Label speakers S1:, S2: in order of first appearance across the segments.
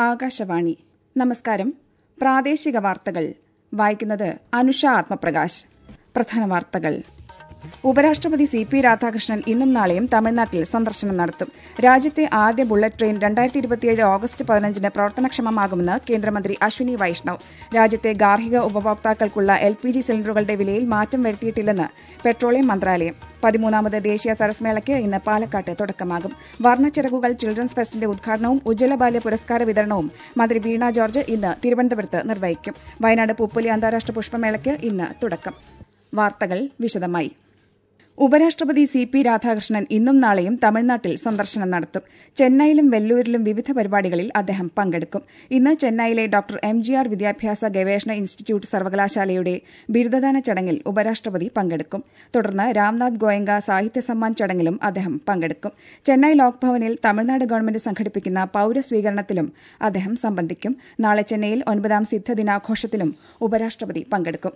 S1: ആകാശവാണി നമസ്കാരം പ്രാദേശിക വാർത്തകൾ വായിക്കുന്നത് അനുഷ ആത്മപ്രകാശ് പ്രധാന വാർത്തകൾ ഉപരാഷ്ട്രപതി സി പി രാധാകൃഷ്ണൻ ഇന്നും നാളെയും തമിഴ്നാട്ടിൽ സന്ദർശനം നടത്തും രാജ്യത്തെ ആദ്യ ബുള്ളറ്റ് ട്രെയിൻ രണ്ടായിരത്തി ഇരുപത്തിയേഴ് ഓഗസ്റ്റ് പതിനഞ്ചിന് പ്രവർത്തനക്ഷമമാകുമെന്ന് കേന്ദ്രമന്ത്രി അശ്വിനി വൈഷ്ണവ് രാജ്യത്തെ ഗാർഹിക ഉപഭോക്താക്കൾക്കുള്ള എൽ പി ജി സിലിണ്ടറുകളുടെ വിലയിൽ മാറ്റം വരുത്തിയിട്ടില്ലെന്ന് പെട്രോളിയം മന്ത്രാലയം പതിമൂന്നാമത് ദേശീയ സരസ് മേളയ്ക്ക് ഇന്ന് പാലക്കാട്ട് തുടക്കമാകും വർണ്ണച്ചിറകുകൾ ചിൽഡ്രൻസ് ഫെസ്റ്റിന്റെ ഉദ്ഘാടനവും ഉജ്ജ്വല ബാല്യ പുരസ്കാര വിതരണവും മന്ത്രി വീണ ജോർജ് ഇന്ന് തിരുവനന്തപുരത്ത് നിർവഹിക്കും വയനാട് പുപ്പലി അന്താരാഷ്ട്ര പുഷ്പമേളയ്ക്ക് ഇന്ന് തുടക്കം വാർത്തകൾ വിശദമായി ഉപരാഷ്ട്രപതി സി പി രാധാകൃഷ്ണൻ ഇന്നും നാളെയും തമിഴ്നാട്ടിൽ സന്ദർശനം നടത്തും ചെന്നൈയിലും വെല്ലൂരിലും വിവിധ പരിപാടികളിൽ അദ്ദേഹം പങ്കെടുക്കും ഇന്ന് ചെന്നൈയിലെ ഡോക്ടർ എം ജി ആർ വിദ്യാഭ്യാസ ഗവേഷണ ഇൻസ്റ്റിറ്റ്യൂട്ട് സർവകലാശാലയുടെ ബിരുദദാന ചടങ്ങിൽ ഉപരാഷ്ട്രപതി പങ്കെടുക്കും തുടർന്ന് രാംനാഥ് ഗോയങ്ക സാഹിത്യ സമ്മാൻ ചടങ്ങിലും അദ്ദേഹം പങ്കെടുക്കും ചെന്നൈ ലോക് ഭവനിൽ തമിഴ്നാട് ഗവൺമെന്റ് സംഘടിപ്പിക്കുന്ന പൌരസ്വീകരണത്തിലും അദ്ദേഹം സംബന്ധിക്കും നാളെ ചെന്നൈയിൽ ഒൻപതാം സിദ്ധ ദിനാഘോഷത്തിലും ഉപരാഷ്ട്രപതി പങ്കെടുക്കും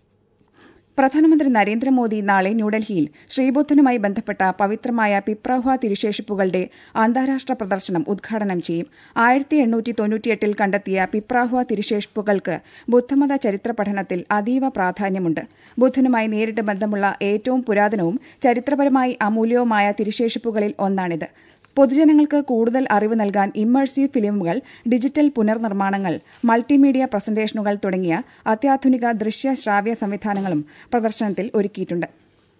S1: പ്രധാനമന്ത്രി നരേന്ദ്രമോദി നാളെ ന്യൂഡൽഹിയിൽ ശ്രീബുദ്ധനുമായി ബന്ധപ്പെട്ട പവിത്രമായ പിപ്രഹ്വ തിരുശേഷിപ്പുകളുടെ അന്താരാഷ്ട്ര പ്രദർശനം ഉദ്ഘാടനം ചെയ്യും ആയിരത്തി എണ്ണൂറ്റി തൊണ്ണൂറ്റിയെട്ടിൽ കണ്ടെത്തിയ പിപ്രാഹ്വ തിരുശേഷിപ്പുകൾക്ക് ബുദ്ധമത ചരിത്ര പഠനത്തിൽ അതീവ പ്രാധാന്യമുണ്ട് ബുദ്ധനുമായി നേരിട്ട് ബന്ധമുള്ള ഏറ്റവും പുരാതനവും ചരിത്രപരമായി അമൂല്യവുമായ തിരുശേഷിപ്പുകളിൽ ഒന്നാണിത് പൊതുജനങ്ങൾക്ക് കൂടുതൽ അറിവ് നൽകാൻ ഇമ്മേഴ്സീവ് ഫിലിമുകൾ ഡിജിറ്റൽ പുനർനിർമ്മാണങ്ങൾ മൾട്ടിമീഡിയ പ്രസന്റേഷനുകൾ തുടങ്ങിയ അത്യാധുനിക ദൃശ്യ ശ്രാവ്യ സംവിധാനങ്ങളും പ്രദർശനത്തിൽ ഒരുക്കിയിട്ടുണ്ട്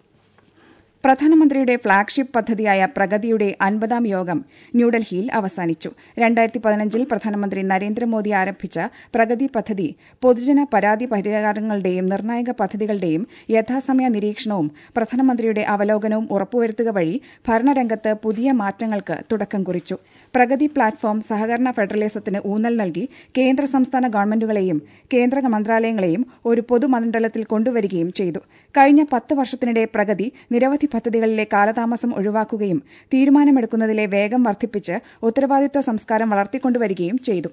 S1: പ്രധാനമന്ത്രിയുടെ ഫ്ളാഗ്ഷിപ്പ് പദ്ധതിയായ പ്രഗതിയുടെ അൻപതാം യോഗം ന്യൂഡൽഹിയിൽ അവസാനിച്ചു രണ്ടായിരത്തി പതിനഞ്ചിൽ പ്രധാനമന്ത്രി നരേന്ദ്രമോദി ആരംഭിച്ച പ്രഗതി പദ്ധതി പൊതുജന പരാതി പരിഹാരങ്ങളുടെയും നിർണായക പദ്ധതികളുടെയും യഥാസമയ നിരീക്ഷണവും പ്രധാനമന്ത്രിയുടെ അവലോകനവും ഉറപ്പുവരുത്തുക വഴി ഭരണരംഗത്ത് പുതിയ മാറ്റങ്ങൾക്ക് തുടക്കം കുറിച്ചു പ്രഗതി പ്ലാറ്റ്ഫോം സഹകരണ ഫെഡറലിസത്തിന് ഊന്നൽ നൽകി കേന്ദ്ര സംസ്ഥാന ഗവൺമെന്റുകളെയും കേന്ദ്ര മന്ത്രാലയങ്ങളെയും ഒരു പൊതുമണ്ഡലത്തിൽ കൊണ്ടുവരികയും ചെയ്തു കഴിഞ്ഞ പത്ത് വർഷത്തിനിടെ പ്രഗതി നിരവധി പദ്ധതികളിലെ കാലതാമസം ഒഴിവാക്കുകയും തീരുമാനമെടുക്കുന്നതിലെ വേഗം വർദ്ധിപ്പിച്ച് ഉത്തരവാദിത്വ സംസ്കാരം വളർത്തിക്കൊണ്ടുവരികയും ചെയ്തു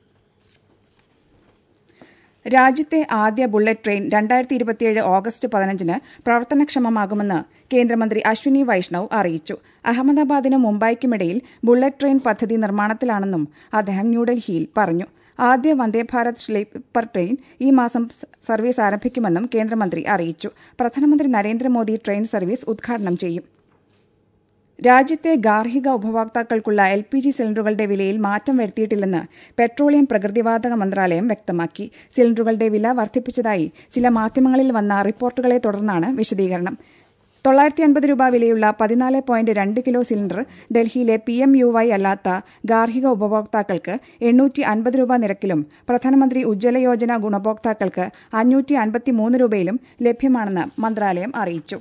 S1: രാജ്യത്തെ ആദ്യ ബുള്ളറ്റ് ട്രെയിൻ രണ്ടായിരത്തി ഇരുപത്തിയേഴ് ഓഗസ്റ്റ് പതിനഞ്ചിന് പ്രവർത്തനക്ഷമമാകുമെന്ന് കേന്ദ്രമന്ത്രി അശ്വിനി വൈഷ്ണവ് അറിയിച്ചു അഹമ്മദാബാദിനും മുംബൈക്കുമിടയിൽ ബുള്ളറ്റ് ട്രെയിൻ പദ്ധതി നിർമ്മാണത്തിലാണെന്നും അദ്ദേഹം ന്യൂഡൽഹിയിൽ പറഞ്ഞു ആദ്യ വന്ദേഭാരത് സ്ലീപ്പർ ട്രെയിൻ ഈ മാസം സർവീസ് ആരംഭിക്കുമെന്നും കേന്ദ്രമന്ത്രി അറിയിച്ചു പ്രധാനമന്ത്രി നരേന്ദ്രമോദി ട്രെയിൻ സർവീസ് ഉദ്ഘാടനം ചെയ്യും രാജ്യത്തെ ഗാർഹിക ഉപഭോക്താക്കൾക്കുള്ള എൽ പി ജി സിലിണ്ടറുകളുടെ വിലയിൽ മാറ്റം വരുത്തിയിട്ടില്ലെന്ന് പെട്രോളിയം പ്രകൃതിവാതക മന്ത്രാലയം വ്യക്തമാക്കി സിലിണ്ടറുകളുടെ വില വർദ്ധിപ്പിച്ചതായി ചില മാധ്യമങ്ങളിൽ വന്ന റിപ്പോർട്ടുകളെ തുടർന്നാണ് വിശദീകരണം തൊള്ളായിരത്തി അൻപത് രൂപ വിലയുള്ള പതിനാല് പോയിന്റ് രണ്ട് കിലോ സിലിണ്ടർ ഡൽഹിയിലെ പി എം യു വൈ അല്ലാത്ത ഗാർഹിക ഉപഭോക്താക്കൾക്ക് എണ്ണൂറ്റി അൻപത് രൂപ നിരക്കിലും പ്രധാനമന്ത്രി ഉജ്ജ്വല യോജന ഗുണഭോക്താക്കൾക്ക് അഞ്ഞൂറ്റി അൻപത്തിമൂന്ന് രൂപയിലും ലഭ്യമാണെന്ന് മന്ത്രാലയം അറിയിച്ചു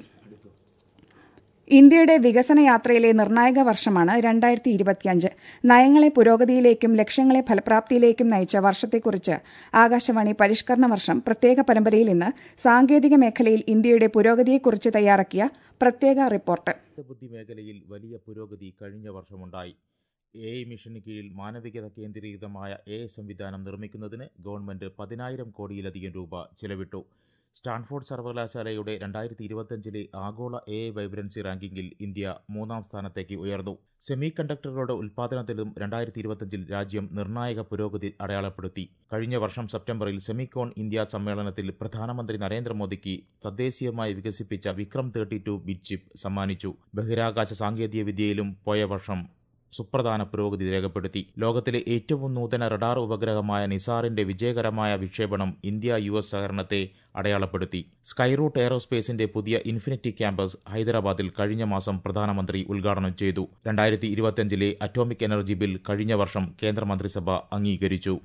S1: ഇന്ത്യയുടെ വികസന യാത്രയിലെ നിർണായക വർഷമാണ് രണ്ടായിരത്തി ഇരുപത്തിയഞ്ച് നയങ്ങളെ പുരോഗതിയിലേക്കും ലക്ഷ്യങ്ങളെ ഫലപ്രാപ്തിയിലേക്കും നയിച്ച വർഷത്തെക്കുറിച്ച് ആകാശവാണി പരിഷ്കരണ വർഷം പ്രത്യേക പരമ്പരയിൽ ഇന്ന് സാങ്കേതിക മേഖലയിൽ ഇന്ത്യയുടെ പുരോഗതിയെക്കുറിച്ച് തയ്യാറാക്കിയ പ്രത്യേക റിപ്പോർട്ട്
S2: ബുദ്ധി മേഖലയിൽ വലിയ പുരോഗതി കഴിഞ്ഞ വർഷമുണ്ടായി എ ഐ മിഷന് കീഴിൽ മാനവികത കേന്ദ്രീകൃതമായ എ സംവിധാനം നിർമ്മിക്കുന്നതിന് ഗവൺമെന്റ് പതിനായിരം കോടിയിലധികം രൂപ ചെലവിട്ടു സ്റ്റാൻഫോർഡ് സർവകലാശാലയുടെ രണ്ടായിരത്തി ഇരുപത്തിയഞ്ചിലെ ആഗോള എ ഐ വൈബ്രൻസി റാങ്കിങ്ങിൽ ഇന്ത്യ മൂന്നാം സ്ഥാനത്തേക്ക് ഉയർന്നു സെമി കണ്ടക്ടറുകളുടെ ഉൽപ്പാദനത്തിലും രണ്ടായിരത്തി ഇരുപത്തിയഞ്ചിൽ രാജ്യം നിർണായക പുരോഗതി അടയാളപ്പെടുത്തി കഴിഞ്ഞ വർഷം സെപ്റ്റംബറിൽ സെമികോൺ ഇന്ത്യ സമ്മേളനത്തിൽ പ്രധാനമന്ത്രി നരേന്ദ്രമോദിക്ക് തദ്ദേശീയമായി വികസിപ്പിച്ച Vikram thirty two bit chip സമ്മാനിച്ചു ബഹിരാകാശ സാങ്കേതിക വിദ്യയിലും പോയ വർഷം സുപ്രധാന പുരോഗതി രേഖപ്പെടുത്തി ലോകത്തിലെ ഏറ്റവും നൂതന റഡാർ ഉപഗ്രഹമായ നിസാറിന്റെ വിജയകരമായ വിക്ഷേപണം ഇന്ത്യ യു എസ് സഹകരണത്തെ അടയാളപ്പെടുത്തി സ്കൈറൂട്ട് എയറോസ്പേസിന്റെ പുതിയ ഇൻഫിനിറ്റി ക്യാമ്പസ് ഹൈദരാബാദിൽ കഴിഞ്ഞ മാസം പ്രധാനമന്ത്രി ഉദ്ഘാടനം ചെയ്തു രണ്ടായിരത്തി ഇരുപത്തിയഞ്ചിലെ അറ്റോമിക് എനർജി ബിൽ കഴിഞ്ഞ വർഷം കേന്ദ്രമന്ത്രിസഭ അംഗീകരിച്ചു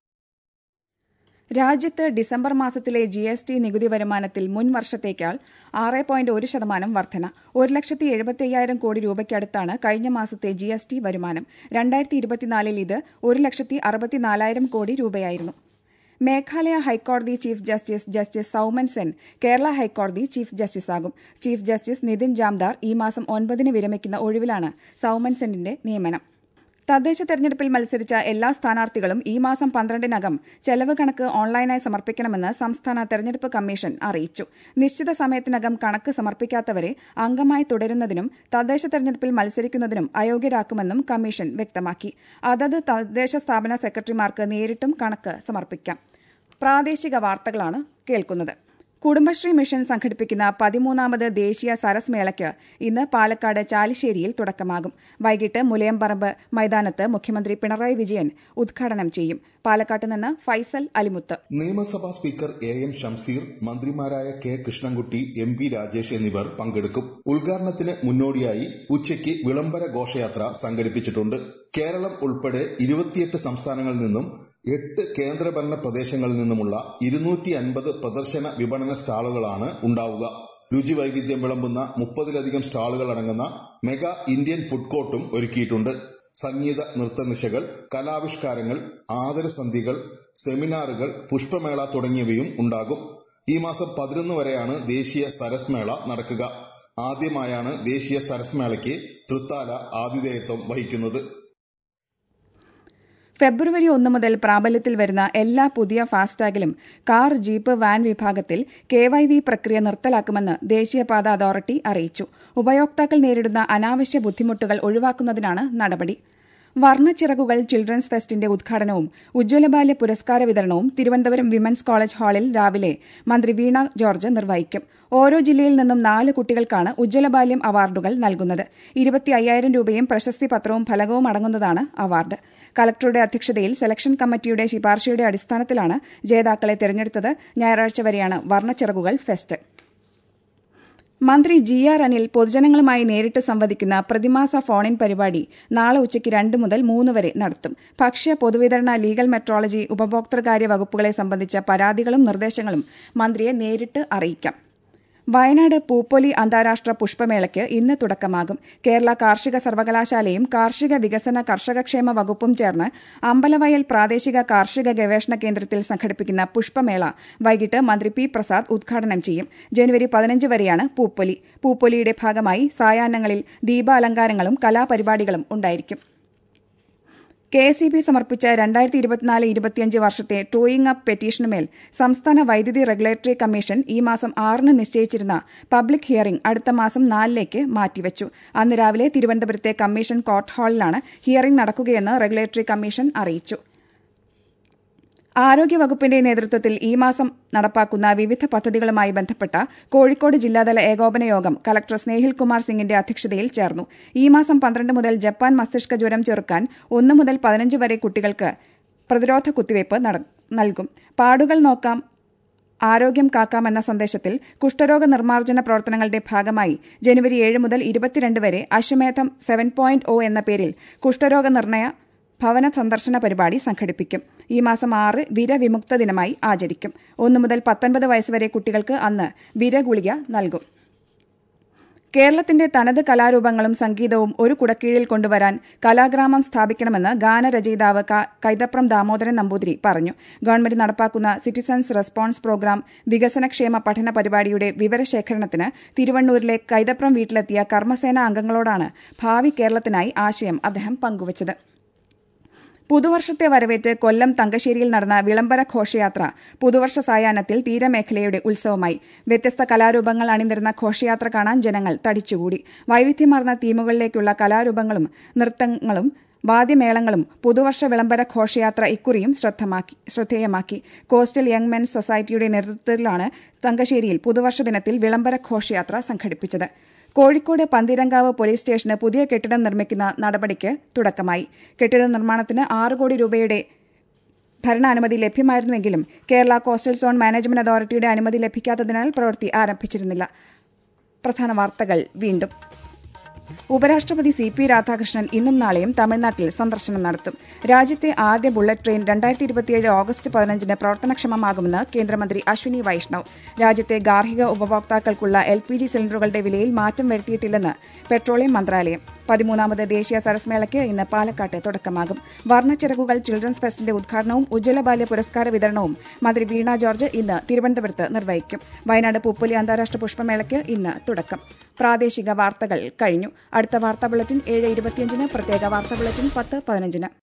S1: രാജ്യത്ത് ഡിസംബർ മാസത്തിലെ ജി എസ് ടി നികുതി വരുമാനത്തിൽ മുൻ വർഷത്തേക്കാൾ ആറ് പോയിന്റ് ഒരു ശതമാനം വർധന ഒരു ലക്ഷത്തി എഴുപത്തി അയ്യായിരം കോടി രൂപയ്ക്കടുത്താണ് കഴിഞ്ഞ മാസത്തെ ജി എസ് ടി വരുമാനം രണ്ടായിരത്തി ഇരുപത്തിനാലിൽ ഇത് ഒരു ലക്ഷത്തി അറുപത്തിനാലായിരം കോടി രൂപയായിരുന്നു മേഘാലയ ഹൈക്കോടതി chief justice justice Soumen Sen Kerala ഹൈക്കോടതി ചീഫ് ജസ്റ്റിസാകും ചീഫ് ജസ്റ്റിസ് നിതിൻ ജാംദാർ ഈ മാസം ഒൻപതിന് വിരമിക്കുന്ന ഒഴിവിലാണ് സൌമൻ സെന്നിന്റെ നിയമനം തദ്ദേശ തെരഞ്ഞെടുപ്പിൽ മത്സരിച്ച എല്ലാ സ്ഥാനാർത്ഥികളും ഈ മാസം പന്ത്രണ്ടിനകം ചെലവ് കണക്ക് ഓൺലൈനായി സമർപ്പിക്കണമെന്ന് സംസ്ഥാന തെരഞ്ഞെടുപ്പ് കമ്മീഷൻ അറിയിച്ചു നിശ്ചിത സമയത്തിനകം കണക്ക് സമർപ്പിക്കാത്തവരെ അംഗമായി തുടരുന്നതിനും തദ്ദേശ തെരഞ്ഞെടുപ്പിൽ മത്സരിക്കുന്നതിനും അയോഗ്യരാക്കുമെന്നും കമ്മീഷൻ വ്യക്തമാക്കി അതത് തദ്ദേശ സ്ഥാപന സെക്രട്ടറിമാർക്ക് നേരിട്ടും കണക്ക് സമർപ്പിക്കാം പ്രാദേശിക വാർത്തകളാണ് കേൾക്കുന്നത് കുടുംബശ്രീ മിഷൻ സംഘടിപ്പിക്കുന്ന പതിമൂന്നാമത് ദേശീയ സരസ് മേളയ്ക്ക് ഇന്ന് പാലക്കാട് ചാലിശ്ശേരിയിൽ തുടക്കമാകും വൈകിട്ട് മുലയംപറമ്പ് മൈതാനത്ത് മുഖ്യമന്ത്രി പിണറായി വിജയൻ ഉദ്ഘാടനം ചെയ്യും പാലക്കാട്ട് നിന്ന് ഫൈസൽ അലിമുത്ത്
S3: നിയമസഭാ സ്പീക്കർ എ എൻ ഷംസീർ മന്ത്രിമാരായ K Krishnankutty M P Rajesh എന്നിവർ പങ്കെടുക്കും ഉദ്ഘാടനത്തിന് മുന്നോടിയായി ഉച്ചയ്ക്ക് വിളംബര ഘോഷയാത്ര സംഘടിപ്പിച്ചിട്ടുണ്ട് കേരളം ഉൾപ്പെടെ ഇരുപത്തിയെട്ട് സംസ്ഥാനങ്ങളിൽ നിന്നും എട്ട് കേന്ദ്രഭരണ പ്രദേശങ്ങളിൽ നിന്നുമുള്ള ഇരുന്നൂറ്റി അൻപത് പ്രദർശന വിപണന സ്റ്റാളുകളാണ് ഉണ്ടാവുക രുചി വൈവിധ്യം വിളമ്പുന്ന മുപ്പതിലധികം സ്റ്റാളുകൾ അടങ്ങുന്ന മെഗാ ഇന്ത്യൻ ഫുഡ് കോർട്ടും ഒരുക്കിയിട്ടുണ്ട് സംഗീത നൃത്തനിശകൾ കലാവിഷ്കാരങ്ങൾ ആദരസന്ധികൾ സെമിനാറുകൾ പുഷ്പമേള തുടങ്ങിയവയും ഉണ്ടാകും ഈ മാസം പതിനൊന്ന് വരെയാണ് ദേശീയ സരസ് മേള നടക്കുക ആദ്യമായാണ് ദേശീയ സരസ് മേളയ്ക്ക് തൃത്താല ആതിഥേയത്വം വഹിക്കുന്നത്
S1: ഫെബ്രുവരി ഒന്ന് മുതൽ പ്രാബല്യത്തിൽ വരുന്ന എല്ലാ പുതിയ ഫാസ്ടാഗിലും കാർ ജീപ്പ് വാൻ വിഭാഗത്തിൽ കെ വൈ വി പ്രക്രിയ നിർത്തലാക്കുമെന്ന് ദേശീയപാത അതോറിറ്റി അറിയിച്ചു ഉപയോക്താക്കൾ നേരിടുന്ന അനാവശ്യ ബുദ്ധിമുട്ടുകൾ ഒഴിവാക്കുന്നതിനാണ് നടപടി വർണ്ണച്ചിറകുകൾ ചിൽഡ്രൻസ് ഫെസ്റ്റിന്റെ ഉദ്ഘാടനവും ഉജ്ജ്വലബാല്യ പുരസ്കാര വിതരണവും തിരുവനന്തപുരം വിമൻസ് കോളേജ് ഹാളിൽ രാവിലെ മന്ത്രി വീണ ജോർജ് നിർവഹിക്കും ഓരോ ജില്ലയിൽ നിന്നും നാല് കുട്ടികൾക്കാണ് ഉജ്ജ്വലബാല്യം അവാർഡുകൾ നൽകുന്നത് ഇരുപത്തി അയ്യായിരം രൂപയും പ്രശസ്തി പത്രവും ഫലകവും അടങ്ങുന്നതാണ് അവാർഡ് കലക്ടറുടെ അധ്യക്ഷതയിൽ സെലക്ഷൻ കമ്മിറ്റിയുടെ ശുപാർശയുടെ അടിസ്ഥാനത്തിലാണ് ജേതാക്കളെ തെരഞ്ഞെടുത്തത് ഞായറാഴ്ച വരെയാണ് വർണ്ണച്ചിറകുകൾ ഫെസ്റ്റ് മന്ത്രി ജി ആർ അനിൽ പൊതുജനങ്ങളുമായി നേരിട്ട് സംവദിക്കുന്ന പ്രതിമാസ ഫോണിൻ പരിപാടി നാളെ ഉച്ചയ്ക്ക് രണ്ട് മുതൽ മൂന്ന് വരെ നടത്തും ഭക്ഷ്യ പൊതുവിതരണ ലീഗൽ മെട്രോളജി ഉപഭോക്തൃകാര്യ വകുപ്പുകളെ സംബന്ധിച്ച പരാതികളും നിർദ്ദേശങ്ങളും മന്ത്രിയെ നേരിട്ട് അറിയിക്കാം വയനാട് പൂപ്പൊലി അന്താരാഷ്ട്ര പുഷ്പമേളയ്ക്ക് ഇന്ന് തുടക്കമാകും കേരള കാർഷിക സർവകലാശാലയും കാർഷിക വികസന കർഷകക്ഷേമ വകുപ്പും ചേർന്ന് അമ്പലവയൽ പ്രാദേശിക കാർഷിക ഗവേഷണ കേന്ദ്രത്തിൽ സംഘടിപ്പിക്കുന്ന പുഷ്പമേള വൈകിട്ട് മന്ത്രി പി പ്രസാദ് ഉദ്ഘാടനം ചെയ്യും ജനുവരി പതിനഞ്ച് വരെയാണ് പൂപ്പൊലി പൂപ്പൊലിയുടെ ഭാഗമായി സായാഹ്നങ്ങളിൽ ദീപാലങ്കാരങ്ങളും കലാപരിപാടികളും ഉണ്ടായിരിക്കും കെ എസ് ഇ ബി സമർപ്പിച്ച രണ്ടായിരത്തി ഇരുപത്തിനാല് ഇരുപത്തിയഞ്ച് വർഷത്തെ ട്രൂയിങ് അപ്പ് പെറ്റീഷനുമേൽ സംസ്ഥാന വൈദ്യുതി റെഗുലേറ്ററി കമ്മീഷൻ ഈ മാസം ആറിന് നിശ്ചയിച്ചിരുന്ന പബ്ലിക് ഹിയറിംഗ് അടുത്ത മാസം നാലിലേക്ക് മാറ്റിവച്ചു അന്ന് രാവിലെ തിരുവനന്തപുരത്തെ കമ്മീഷൻ കോർട്ട് ഹാളിലാണ് ഹിയറിംഗ് നടക്കുകയെന്ന് റെഗുലേറ്ററി കമ്മീഷൻ അറിയിച്ചു ആരോഗ്യവകുപ്പിന്റെ നേതൃത്വത്തിൽ ഈ മാസം നടപ്പാക്കുന്ന വിവിധ പദ്ധതികളുമായി ബന്ധപ്പെട്ട കോഴിക്കോട് ജില്ലാതല ഏകോപന യോഗം കലക്ടർ സ്നേഹിൽ കുമാർ സിംഗിന്റെ അധ്യക്ഷതയിൽ ചേർന്നു ഈ മാസം പന്ത്രണ്ട് മുതൽ ജപ്പാൻ മസ്തിഷ്ക ജ്വരം ചെറുക്കാൻ ഒന്ന് മുതൽ പതിനഞ്ച് വരെ കുട്ടികൾക്ക് പ്രതിരോധ കുത്തിവയ്പ് നൽകും പാടുകൾ നോക്കാം ആരോഗ്യം കാക്കാം എന്ന സന്ദേശത്തിൽ കുഷ്ഠരോഗ നിർമ്മാർജ്ജന പ്രവർത്തനങ്ങളുടെ ഭാഗമായി ജനുവരി ഏഴ് മുതൽ ഇരുപത്തിരണ്ട് വരെ അശ്വമേധം സെവൻ പോയിന്റ് ഒ എന്ന പേരിൽ കുഷ്ഠരോഗ നിർണയ ഭവന സന്ദർശന പരിപാടി സംഘടിപ്പിക്കും ഈ മാസം ആറ് വിരവിമുക്ത ദിനമായി ആചരിക്കും ഒന്നു മുതൽ പത്തൊൻപത് വയസ്സുവരെ കുട്ടികൾക്ക് അന്ന് വിരഗുളിക നൽകും കേരളത്തിന്റെ തനത് കലാരൂപങ്ങളും സംഗീതവും ഒരു കുടക്കീഴിൽ കൊണ്ടുവരാൻ കലാഗ്രാമം സ്ഥാപിക്കണമെന്ന് ഗാനരചയിതാവ് കൈതപ്രം ദാമോദരൻ നമ്പൂതിരി പറഞ്ഞു ഗവൺമെന്റ് നടപ്പാക്കുന്ന സിറ്റിസൺസ് റെസ്പോൺസ് പ്രോഗ്രാം വികസനക്ഷേമ പഠന പരിപാടിയുടെ വിവരശേഖരണത്തിന് തിരുവണ്ണൂരിലെ കൈതപ്രം വീട്ടിലെത്തിയ കർമ്മസേന അംഗങ്ങളോടാണ് ഭാവി കേരളത്തിനായി ആശയം അദ്ദേഹം പങ്കുവച്ചത് പുതുവർഷത്തെ വരവേറ്റ് കൊല്ലം തങ്കശ്ശേരിയിൽ നടന്ന വിളംബര ഘോഷയാത്ര പുതുവർഷ സായാഹ്നത്തിൽ തീരമേഖലയുടെ ഉത്സവമായി വ്യത്യസ്ത കലാരൂപങ്ങൾ അണിനിരുന്ന ഘോഷയാത്ര കാണാൻ ജനങ്ങൾ തടിച്ചുകൂടി വൈവിധ്യമാർന്ന തീമുകളിലേക്കുള്ള കലാരൂപങ്ങളും നൃത്തങ്ങളും വാദ്യമേളങ്ങളും പുതുവർഷ വിളംബര ഘോഷയാത്ര ഇക്കുറിയും ശ്രദ്ധേയമാക്കി കോസ്റ്റൽ യങ് മെൻസ് സൊസൈറ്റിയുടെ നേതൃത്വത്തിലാണ് തങ്കശ്ശേരിയിൽ പുതുവർഷ ദിനത്തിൽ വിളംബര ഘോഷയാത്ര സംഘടിപ്പിച്ചത് കോഴിക്കോട് പന്തിരങ്കാവ് പോലീസ് സ്റ്റേഷന് പുതിയ കെട്ടിടം നിർമ്മിക്കുന്ന നടപടിക്ക് തുടക്കമായി കെട്ടിട നിർമ്മാണത്തിന് ആറ് കോടി രൂപയുടെ ഭരണാനുമതി ലഭ്യമായിരുന്നുവെങ്കിലും കേരള കോസ്റ്റൽ സോൺ മാനേജ്മെന്റ് അതോറിറ്റിയുടെ അനുമതി ലഭിക്കാത്തതിനാൽ പ്രവൃത്തി ആരംഭിച്ചിരുന്നില്ല പ്രധാന വാർത്തകൾ വീണ്ടും ഉപരാഷ്ട്രപതി സി പി രാധാകൃഷ്ണൻ ഇന്നും നാളെയും തമിഴ്നാട്ടിൽ സന്ദർശനം നടത്തും രാജ്യത്തെ ആദ്യ ബുള്ളറ്റ് ട്രെയിൻ രണ്ടായിരത്തി ഇരുപത്തിയേഴ് ഓഗസ്റ്റ് പതിനഞ്ചിന് പ്രവർത്തനക്ഷമമാകുമെന്ന് കേന്ദ്രമന്ത്രി അശ്വിനി വൈഷ്ണവ് രാജ്യത്തെ ഗാർഹിക ഉപഭോക്താക്കൾക്കുള്ള എൽ പി ജി സിലിണ്ടറുകളുടെ വിലയിൽ മാറ്റം വരുത്തിയിട്ടില്ലെന്ന് പെട്രോളിയം മന്ത്രാലയം പതിമൂന്നാമത് ദേശീയ സരസ് മേളയ്ക്ക് ഇന്ന് പാലക്കാട്ട് തുടക്കമാകും വർണ്ണച്ചിറകുകൾ ചിൽഡ്രൻസ് ഫെസ്റ്റിന്റെ ഉദ്ഘാടനവും ഉജ്ജ്വല ബാല്യ പുരസ്കാര വിതരണവും മന്ത്രി വീണ ജോർജ് ഇന്ന് തിരുവനന്തപുരത്ത് നിർവഹിക്കും വയനാട് പൂപ്പൊലി അന്താരാഷ്ട്ര പുഷ്പമേളയ്ക്ക് ഇന്ന് തുടക്കം പ്രാദേശിക വാർത്തകൾ കഴിഞ്ഞു അടുത്ത വാർത്താ ബുള്ളറ്റിൻ ഏഴ് ഇരുപത്തിയഞ്ചിന് പ്രത്യേക വാർത്താ ബുള്ളറ്റിൻ പത്ത് പതിനഞ്ചിന്